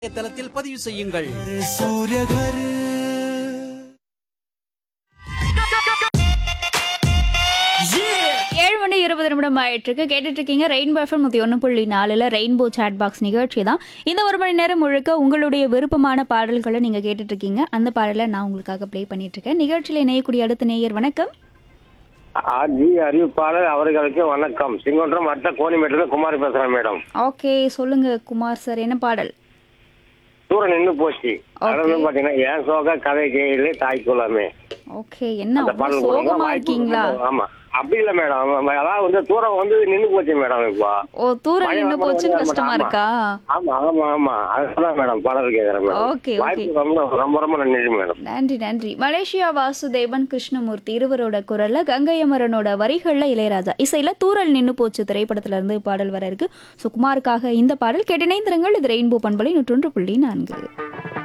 தளத்தில் பதிவு செய்யுங்கள் सूर्य घर ஏழு மணி இருபது நிமிடம் ஆயிட்டிருக்கு கேட்டுட்டு இருக்கீங்க ரெயின்போ எஃப்எம் நூற்றி ஒன்று புள்ளி நாலில் ரெயின்போ சாட் பாக்ஸ் நிகழ்ச்சி தான் இந்த ஒரு மணி நேரம் முழுக்க உங்களுடைய விருப்பமான பாடல்களை நீங்கள் கேட்டுட்டு இருக்கீங்க அந்த பாடலை நான் உங்களுக்காக ப்ளே பண்ணிட்டு இருக்கேன் நிகழ்ச்சியில் இணையக்கூடிய அடுத்த நேயர் வணக்கம் ஆர்ஜி அறிவிப்பாளர் அவர்களுக்கு வணக்கம் சிங்கொன்றம் மற்ற கோணிமேட்டில் குமாரி பேசுறேன் மேடம் ஓகே சொல்லுங்க குமார் சார் என்ன பாடல் தூரம் நின்று போச்சு Okay. அதாவது பாத்தீங்கன்னா ஏன் சோக கதை கேளு தாய்க்குலாமே ஓகே என்ன அந்த அவ்வளோ பாடல் கொடுங்க. சோகமா வாய்ப்பு இருக்கீங்களா கொடுங்க. ஆமா அப்படி இல்ல மேடம் அதாவது வந்து தூரம் வந்து நின்று போச்சு மேடம் இப்போ ஓ தூரம் மழை நின்று வந்தா போச்சுன்னு வந்து கஷ்டமா ஆமா. இருக்கா ஆமா ஆமா ஆமா அதுதான் மேடம் பாடல் கேக்குறேன் மேடம் Okay, வாய்ப்பு okay. ரொம்ப ரொம்ப ரொம்ப நன்றி மேடம் நன்றி நன்றி மலேசியா வாசுதேவன் கிருஷ்ணமூர்த்தி இருவரோட குரல்ல கங்கை அமரனோட வரிகள்ல இளையராஜா இசையில தூரல் நின்னு போச்சு திரைப்படத்துல இருந்து பாடல் வர இருக்கு சுகுமாருக்காக இந்த பாடல் கேட்டினைந்திரங்கள் இது ரெயின்போ பண்பலை நூற்றொன்று புள்ளி நான்கு